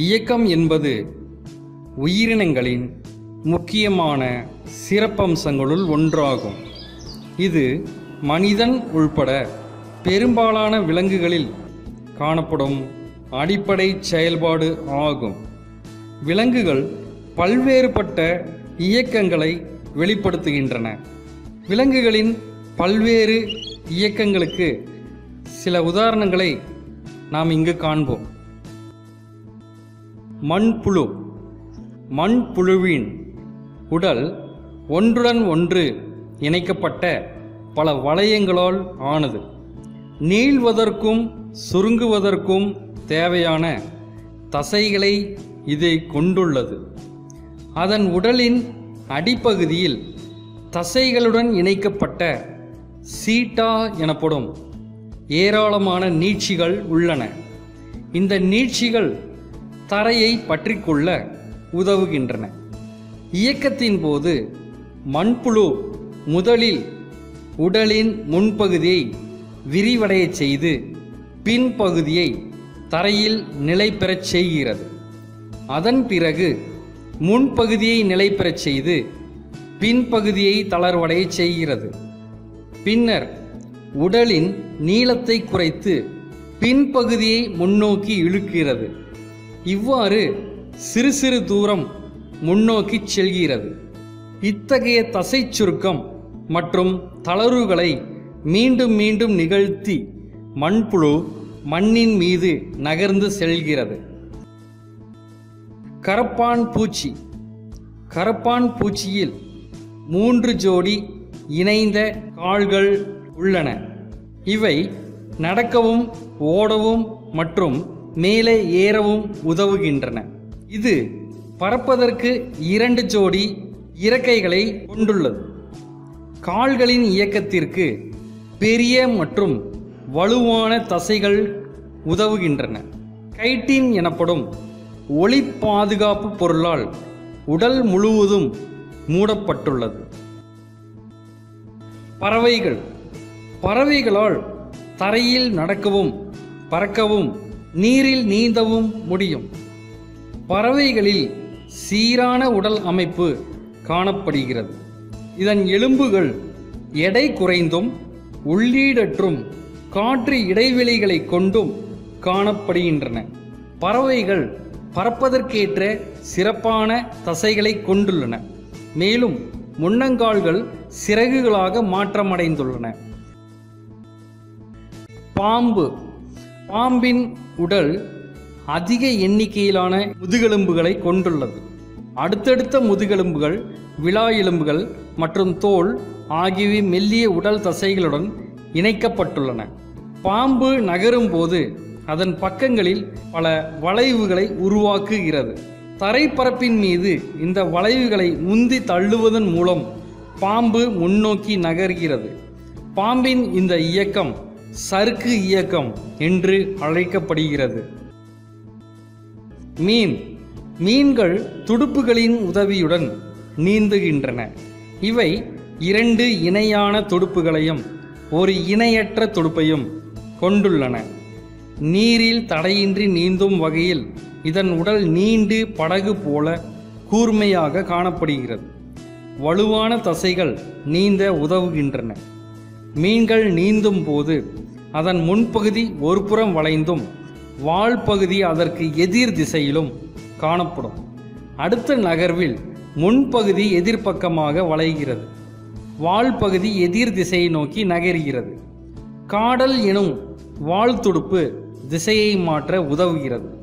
இயக்கம் என்பது உயிரினங்களின் முக்கியமான சிறப்பம்சங்களுள் ஒன்றாகும் இது மனிதன் உள்பட பெரும்பாலான விலங்குகளில் காணப்படும் அடிப்படை செயல்பாடு ஆகும் விலங்குகள் பல்வேறுபட்ட இயக்கங்களை வெளிப்படுத்துகின்றன விலங்குகளின் பல்வேறு இயக்கங்களுக்கு சில உதாரணங்களை நாம் இங்கு காண்போம் மண்புழு மண்புழுவின் உடல் ஒன்றுடன் ஒன்று இணைக்கப்பட்ட பல வளையங்களால் ஆனது நீள்வதற்கும் சுருங்குவதற்கும் தேவையான தசைகளை இது கொண்டுள்ளது அதன் உடலின் அடிப்பகுதியில் தசைகளுடன் இணைக்கப்பட்ட சீட்டா எனப்படும் ஏராளமான நீட்சிகள் உள்ளன இந்த நீட்சிகள் தரையை பற்றிக்கொள்ள உதவுகின்றன இயக்கத்தின் போது மண்புழு முதலில் உடலின் முன்பகுதியை விரிவடையச் செய்து பின்பகுதியை தரையில் நிலை பெறச் செய்கிறது அதன் பிறகு முன்பகுதியை நிலை பெறச் செய்து பின்பகுதியை தளர்வடையச் செய்கிறது பின்னர் உடலின் நீளத்தை குறைத்து பின்பகுதியை முன்னோக்கி இழுக்கிறது இவ்வாறு சிறு சிறு தூரம் முன்னோக்கி செல்கிறது இத்தகைய தசை சுருக்கம் மற்றும் தளர்வுகளை மீண்டும் மீண்டும் நிகழ்த்தி மண்புழு மண்ணின் மீது நகர்ந்து செல்கிறது கரப்பான் பூச்சி கரப்பான் பூச்சியில் மூன்று ஜோடி இணைந்த கால்கள் உள்ளன இவை நடக்கவும் ஓடவும் மற்றும் மேலே ஏறவும் உதவுகின்றன இது பறப்பதற்கு இரண்டு ஜோடி இறக்கைகளை கொண்டுள்ளது கால்களின் இயக்கத்திற்கு பெரிய மற்றும் வலுவான தசைகள் உதவுகின்றன கைட்டின் எனப்படும் ஒளி பாதுகாப்பு பொருளால் உடல் முழுவதும் மூடப்பட்டுள்ளது பறவைகள் பறவைகளால் தரையில் நடக்கவும் பறக்கவும் நீரில் நீந்தவும் முடியும் பறவைகளில் சீரான உடல் அமைப்பு காணப்படுகிறது இதன் எலும்புகள் எடை குறைந்தும் உள்ளீடற்றும் காற்று இடைவெளிகளை கொண்டும் காணப்படுகின்றன பறவைகள் பறப்பதற்கேற்ற சிறப்பான தசைகளை கொண்டுள்ளன மேலும் முன்னங்கால்கள் சிறகுகளாக மாற்றமடைந்துள்ளன பாம்பு பாம்பின் உடல் அதிக எண்ணிக்கையிலான முதுகெலும்புகளை கொண்டுள்ளது அடுத்தடுத்த முதுகெலும்புகள் விலா எலும்புகள் மற்றும் தோல் ஆகியவை மெல்லிய உடல் தசைகளுடன் இணைக்கப்பட்டுள்ளன பாம்பு நகரும் போது அதன் பக்கங்களில் பல வளைவுகளை உருவாக்குகிறது தரைப்பரப்பின் மீது இந்த வளைவுகளை உந்தி தள்ளுவதன் மூலம் பாம்பு முன்னோக்கி நகர்கிறது பாம்பின் இந்த இயக்கம் சறுக்கு இயக்கம் என்று அழைக்கப்படுகிறது மீன் மீன்கள் துடுப்புகளின் உதவியுடன் நீந்துகின்றன இவை இரண்டு இணையான துடுப்புகளையும் ஒரு இணையற்ற துடுப்பையும் கொண்டுள்ளன நீரில் தடையின்றி நீந்தும் வகையில் இதன் உடல் நீண்டு படகு போல கூர்மையாக காணப்படுகிறது வலுவான தசைகள் நீந்த உதவுகின்றன மீன்கள் நீந்தும் போது அதன் முன்பகுதி ஒரு புறம் வளைந்தும் வால் பகுதி அதற்கு எதிர் திசையிலும் காணப்படும் அடுத்த நகர்வில் முன்பகுதி எதிர்ப்பக்கமாக வளைகிறது வால் பகுதி எதிர் திசையை நோக்கி நகர்கிறது காடல் எனும் வால் துடுப்பு திசையை மாற்ற உதவுகிறது